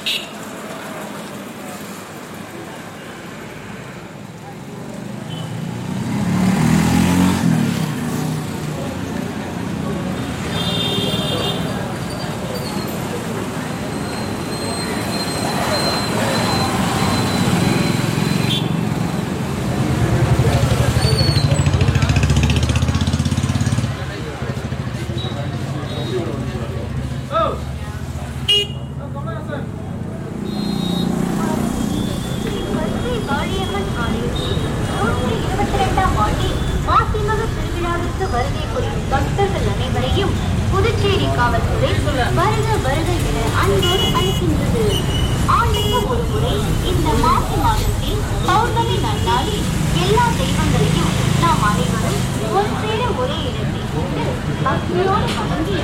மதுரை காளியம்மன் ஆலயத்தில் நூற்றி இருபத்தி இரண்டாம் ஆண்டில் மாசிமக திருவிழாவிற்கு வருகை புரியும் பக்தர்கள் அனைவரையும் புதுச்சேரி காவல்துறை வருக வருக என அன்போடு அழைக்கின்றது ஆண்டுக்கு ஒரு முறை இந்த மாசி மாதத்தில் பௌர்ணமி நன்னாளில் எல்லா தெய்வங்களையும் நாம் அனைவரும் ஒன்றேட ஒரே இடத்தில் கொண்டு பக்தியோடு வணங்கி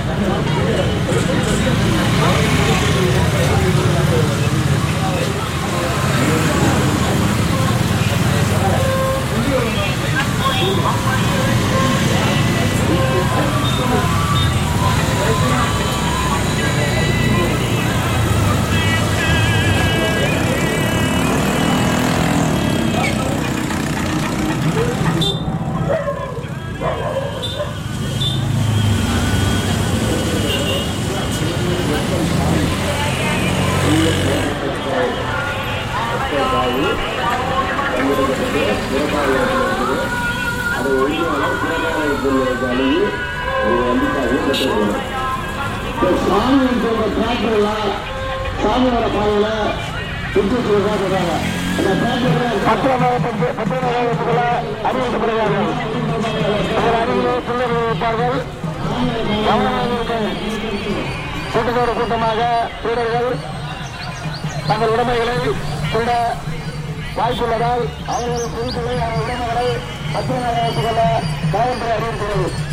சாமி சொல்ற டிராக்டர்ல சாமியோட பாதையில சுற்றி சொல்றாங்க அந்த டிராக்டர் பத்திரமாவட்டத்து பத்திரமாவட்டத்துக்குள்ள அறிவிக்கப்படுகிறார்கள் அவர் அருகில் பிள்ளை இருப்பார்கள் கவனமாக இருக்க கூட்டத்தோடு கூட்டமாக வீரர்கள் தங்கள் உடைமைகளை கொண்ட வாய்ப்புள்ளதால் அவர்கள் பொருட்களை அவர்கள் உடைமைகளை பத்திரமாக வைத்துக் கொள்ள காவல்துறை அறிவிக்கிறது